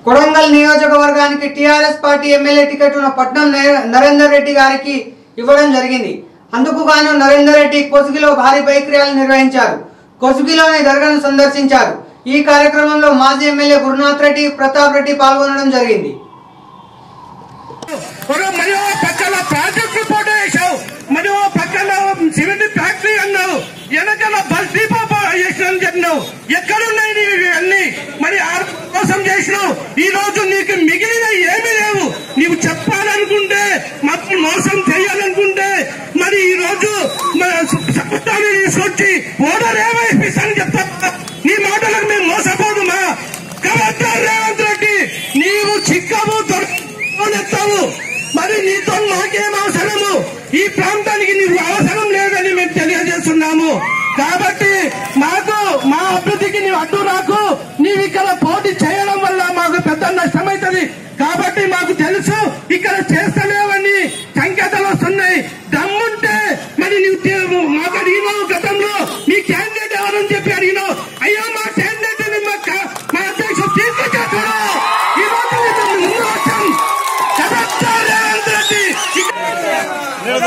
కొడంగల్ నియోజకవర్గానికి TRS party MLA ticket ఉన్న పట్నం నే- నరేందర్ రెడ్డి గారికి ఇవ్వడం జరిగింది అందుకు గాను నరేందర్ రెడ్డి కొసుగిలో భారీ బైక్ ర్యాలీ నిర్వహించారు కొసుగిలోని దర్గాను సందర్శించారు ఈ కార్యక్రమంలో మాజీ ఎమ్మెల్యే గురునాథ్ రెడ్డి ప్రతాప్ రెడ్డి పాల్గొనడం జరిగింది ఒక మరి ఓ పక్కన ప్రాజెక్టు ఫోటో వేసావు మరి ఓ పక్కన సిమెంట్ ఫ్యాక్టరీ అన్నావు వెనకాల బస్ డిపో చేసిన చెప్పినావు ఎక్కడున్నాయి నీవి అన్ని మరి ఆ కోసం చేసినావు ఈ రోజు నీకు మిగిలిన ఏమీ లేవు నీవు చెప్పాలనుకుంటే మాకు మోసం చేయాలనుకుంటే మరి ఈ రోజు మన ప్రభుత్వాన్ని తీసుకొచ్చి ఓడర్ ఏమైపిస్తానని చెప్తా నీ మాటలకు మేము మోసపోదుమా కలెక్టర్ రేవంత్ రెడ్డి నీవు చిక్కవు దొరకవు మరి నీతో మాకేం అవసరము ఈ ప్రాంతానికి నీవు అవసరం లేదని మేము తెలియజేస్తున్నాము కాబట్టి మాకు మా అభివృద్ధికి నీవు అడ్డు రాకు నీవు ఇక్కడ పోటీ చేయడం వల్ల మాకు పెద్ద నష్టమైతది కాబట్టి మాకు తెలుసు ఇక్కడ చేస్తలేవని సంకేతాలు వస్తున్నాయి దమ్ముంటే మరి నువ్వు తే- మాకు అడిగినావు గతంలో మీ క్యాండిడేట్ ఎవరని చెప్పి అడిగినావు అయ్యో మా క్యాండిడేట్ ని మా క- మా అధ్యక్షుడు తీసుకొచ్చాడు ఈ రోజు మేము ముందు వచ్చాం కలెక్టర్ రేవంత్ రెడ్డి ఇక్కడ